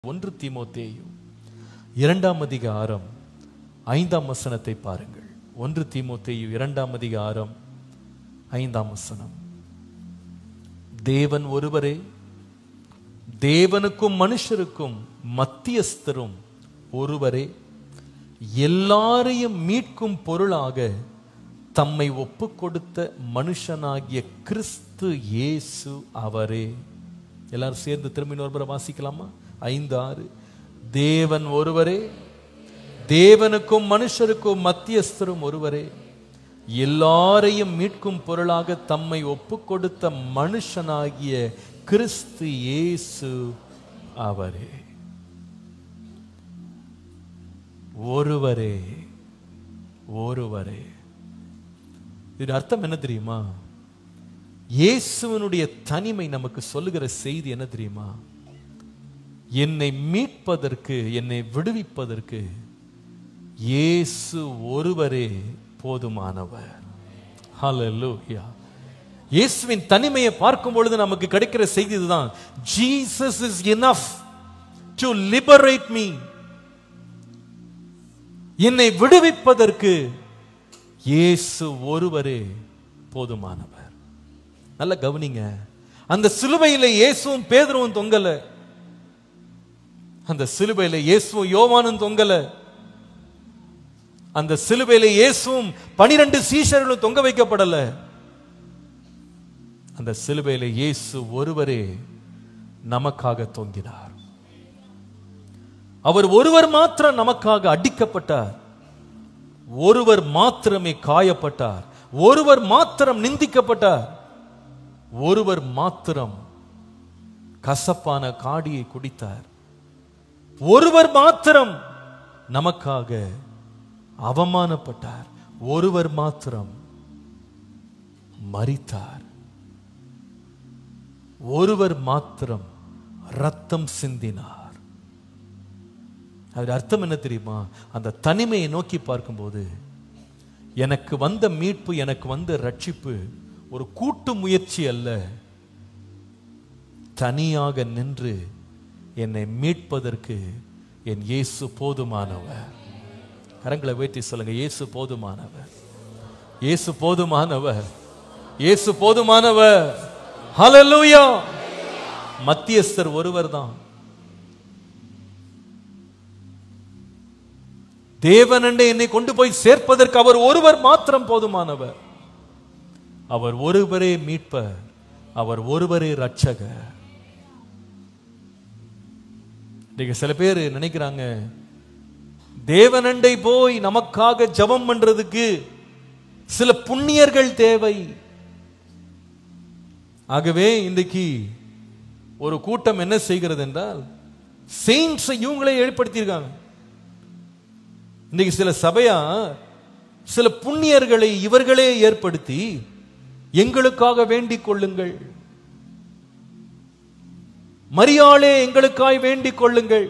ஒன்று தீமோத்தேயு இரண்டாம் அதிகாரம் ஐந்தாம் வசனத்தை பாருங்கள் ஒன்று தீமோத்தேயு இரண்டாம் அதிகாரம் ஐந்தாம் வசனம் தேவன் ஒருவரே தேவனுக்கும் மனுஷருக்கும் மத்தியஸ்தரும் ஒருவரே எல்லாரையும் மீட்கும் பொருளாக தம்மை ஒப்பு கொடுத்த மனுஷனாகிய கிறிஸ்து இயேசு அவரே எல்லாரும் சேர்ந்து திரும்பி ஒருமுறை வாசிக்கலாமா ஐந்து ஆறு தேவன் ஒருவரே தேவனுக்கும் மனுஷருக்கும் மத்தியஸ்தரும் ஒருவரே எல்லாரையும் மீட்கும் பொருளாக தம்மை ஒப்பு கொடுத்த மனுஷனாகிய கிறிஸ்து இயேசு அவரே ஒருவரே ஒருவரே இது அர்த்தம் என்ன தெரியுமா இயேசுவனுடைய தனிமை நமக்கு சொல்லுகிற செய்தி என்ன தெரியுமா என்னை மீட்பதற்கு என்னை விடுவிப்பதற்கு இயேசு ஒருவரே போதுமானவர் ஹalleluya இயேசுவின் தனிமையை பார்க்கும் பொழுது நமக்கு கிடைக்கிற செய்தி இதுதான் Jesus is enough to liberate me என்னை விடுவிப்பதற்கு இயேசு ஒருவரே போதுமானவர் நல்ல கவனிங்க அந்த சிலுவையில இயேசுவும் பேதுருவும் தொங்கல அந்த சிலுவையில இயேசுவும் யோவானும் தொங்கல அந்த சிலுவையில இயேசுவும் பனிரெண்டு சீஷர்களும் தொங்க வைக்கப்படல அந்த சிலுவையில இயேசு ஒருவரே நமக்காக தொங்கினார் அவர் ஒருவர் மாத்திரம் நமக்காக அடிக்கப்பட்டார் ஒருவர் மாத்திரமே காயப்பட்டார் ஒருவர் மாத்திரம் நிந்திக்கப்பட்டார் ஒருவர் மாத்திரம் கசப்பான காடியை குடித்தார் ஒருவர் மாத்திரம் நமக்காக அவமானப்பட்டார் ஒருவர் மாத்திரம் மரித்தார் ஒருவர் மாத்திரம் ரத்தம் சிந்தினார் அது அர்த்தம் என்ன தெரியுமா அந்த தனிமையை நோக்கி பார்க்கும்போது எனக்கு வந்த மீட்பு எனக்கு வந்த ரட்சிப்பு ஒரு கூட்டு முயற்சி அல்ல தனியாக நின்று என்னை மீட்பதற்கு என் இயேசு போதுமானவர் கரங்களை வேட்டி சொல்லுங்க இயேசு போதுமானவர் இயேசு போதுமானவர் இயேசு போதுமானவர் ஹalleluya மத்தியஸ்தர் ஒருவர் தான் தேவனண்டை என்னை கொண்டு போய் சேர்ப்பதற்கு அவர் ஒருவர் மாத்திரம் போதுமானவர் அவர் ஒருவரே மீட்பர் அவர் ஒருவரே ரட்சகர் இன்னைக்கு சில பேர் நினைக்கிறாங்க தேவனண்டை போய் நமக்காக ஜெபம் பண்றதுக்கு சில புண்ணியர்கள் தேவை ஆகவே இன்றைக்கு ஒரு கூட்டம் என்ன செய்கிறது என்றால் செயின்ஸை இவங்களே ஏற்படுத்தியிருக்காங்க இன்னைக்கு சில சபையா சில புண்ணியர்களை இவர்களே ஏற்படுத்தி எங்களுக்காக வேண்டிக் கொள்ளுங்கள் மரியாளே எங்களுக்காய் வேண்டிக் கொள்ளுங்கள்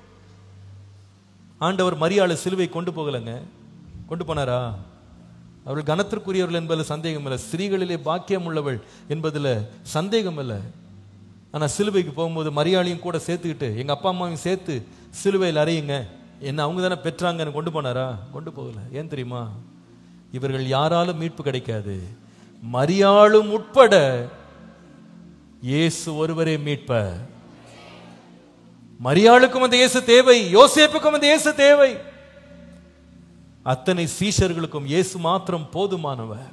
ஆண்டவர் மரியாளை சிலுவை கொண்டு போகலங்க கொண்டு போனாரா அவர்கள் கனத்திற்குரியவர்கள் என்பதில் சந்தேகம் இல்லை ஸ்திரீகளிலே பாக்கியம் உள்ளவள் என்பதில் சந்தேகம் இல்லை ஆனால் சிலுவைக்கு போகும்போது மரியாளையும் கூட சேர்த்துக்கிட்டு எங்கள் அப்பா அம்மாவையும் சேர்த்து சிலுவையில் அறையுங்க என்ன அவங்க தானே பெற்றாங்கன்னு கொண்டு போனாரா கொண்டு போகல ஏன் தெரியுமா இவர்கள் யாராலும் மீட்பு கிடைக்காது மரியாளும் உட்பட இயேசு ஒருவரே மீட்ப மரியாளுக்கும் அந்த இயேசு தேவை யோசேப்புக்கும் அந்த இயேசு தேவை அத்தனை சீஷர்களுக்கும் இயேசு மாத்திரம் போதுமானவர்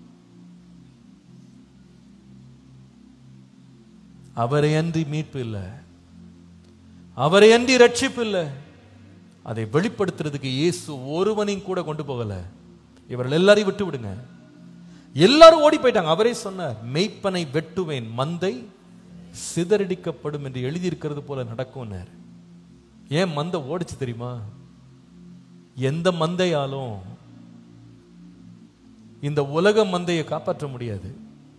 அவரை அன்றி மீட்பு இல்லை அவரை அன்றி ரட்சிப்பு இல்லை அதை வெளிப்படுத்துறதுக்கு இயேசு ஒருவனையும் கூட கொண்டு போகல இவர்கள் எல்லாரையும் விட்டு விடுங்க எல்லாரும் ஓடி போயிட்டாங்க அவரே சொன்னார் மெய்ப்பனை வெட்டுவேன் மந்தை சிதறடிக்கப்படும் என்று எழுதியிருக்கிறது போல நடக்கும்னார் ஏன் மந்தை ஓடிச்சு தெரியுமா எந்த மந்தையாலும் இந்த உலக மந்தையை காப்பாற்ற முடியாது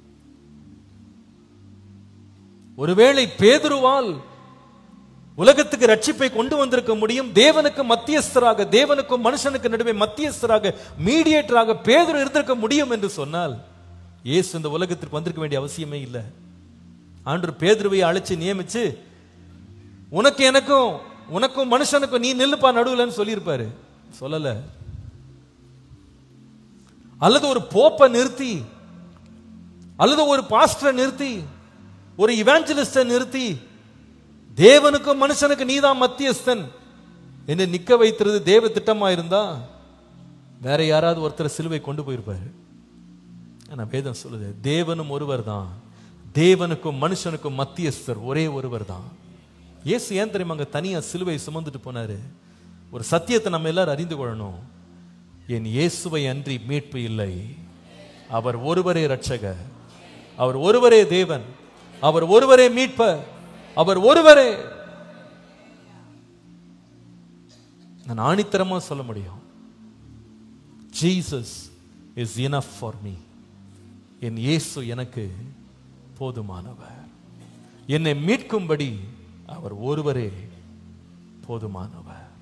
ஒருவேளை பேதுருவால் உலகத்துக்கு ரட்சிப்பை கொண்டு வந்திருக்க முடியும் தேவனுக்கு மத்தியஸ்தராக தேவனுக்கும் மனுஷனுக்கு நடுவே மத்தியஸ்தராக மீடியேட்டராக பேதுரு இருந்திருக்க முடியும் என்று சொன்னால் இயேசு இந்த உலகத்திற்கு வந்திருக்க வேண்டிய அவசியமே இல்லை ஆண்டு பேதுருவை அழைச்சு நியமிச்சு உனக்கு எனக்கும் உனக்கும் மனுஷனுக்கும் நீ நில்லுப்பா நடுவுலன்னு சொல்லியிருப்பாரு சொல்லல அல்லது ஒரு போப்பை நிறுத்தி அல்லது ஒரு பாஸ்டரை நிறுத்தி ஒரு இவாஞ்சலிஸ்ட நிறுத்தி தேவனுக்கும் மனுஷனுக்கு நீதான் மத்தியஸ்தன் என்று நிக்க வைக்கிறது தேவ திட்டமா இருந்தா வேற யாராவது ஒருத்தர் சிலுவை கொண்டு போயிருப்பாரு ஆனா வேதம் சொல்லுது தேவனும் ஒருவர் தான் தேவனுக்கும் மனுஷனுக்கும் மத்தியஸ்தர் ஒரே ஒருவர் தான் இயேசு ஏன் தெரியுமா அங்க தனியா சிலுவை சுமந்துட்டு போனாரு ஒரு சத்தியத்தை நம்ம எல்லாரும் அறிந்து கொள்ளணும் என் இயேசுவை அன்றி மீட்பு இல்லை அவர் ஒருவரே ரட்சகர் அவர் ஒருவரே தேவன் அவர் ஒருவரே மீட்பர் அவர் ஒருவரே நான் ஆணித்தரமா சொல்ல முடியும் Jesus is enough for me என் இயேசு எனக்கு போதுமானவர் என்னை மீட்கும்படி அவர் ஒருவரே போதுமானவர்